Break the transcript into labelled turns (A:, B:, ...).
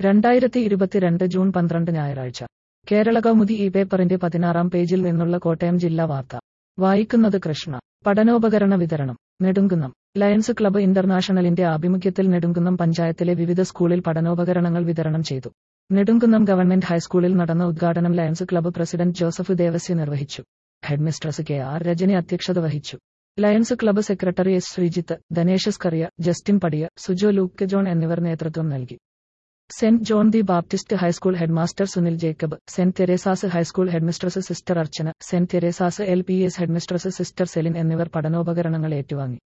A: രണ്ടായിരത്തി ഇരുപത്തിരണ്ട് ജൂൺ പന്ത്രണ്ട് ഞായറാഴ്ച കേരള കൗമുദി ഈ പേപ്പറിന്റെ പതിനാറാം പേജിൽ നിന്നുള്ള കോട്ടയം ജില്ലാ വാർത്ത വായിക്കുന്നത് കൃഷ്ണ പഠനോപകരണ വിതരണം നെടുങ്കുന്നം ലയൺസ് ക്ലബ്ബ് ഇന്റർനാഷണലിന്റെ ആഭിമുഖ്യത്തിൽ നെടുങ്കുന്നം പഞ്ചായത്തിലെ വിവിധ സ്കൂളിൽ പഠനോപകരണങ്ങൾ വിതരണം ചെയ്തു നെടുങ്കുന്നം ഗവൺമെന്റ് ഹൈസ്കൂളിൽ നടന്ന ഉദ്ഘാടനം lions club president Joseph Devasya നിർവഹിച്ചു ഹെഡ്മിസ്ട്രസ് കെ ആർ രജനി അധ്യക്ഷത വഹിച്ചു lions club secretary S Sreejith Dhanesh Scaria Justin Padiya Sujo Luke John എന്നിവർ നേതൃത്വം നൽകി Saint John the Baptist high school headmaster Sunil Jacob Saint Teresa's high school headmistress sister Archana Saint Teresa's L P S headmistress sister Celine എന്നിവർ പഠനോപകരണങ്ങൾ ഏറ്റുവാങ്ങി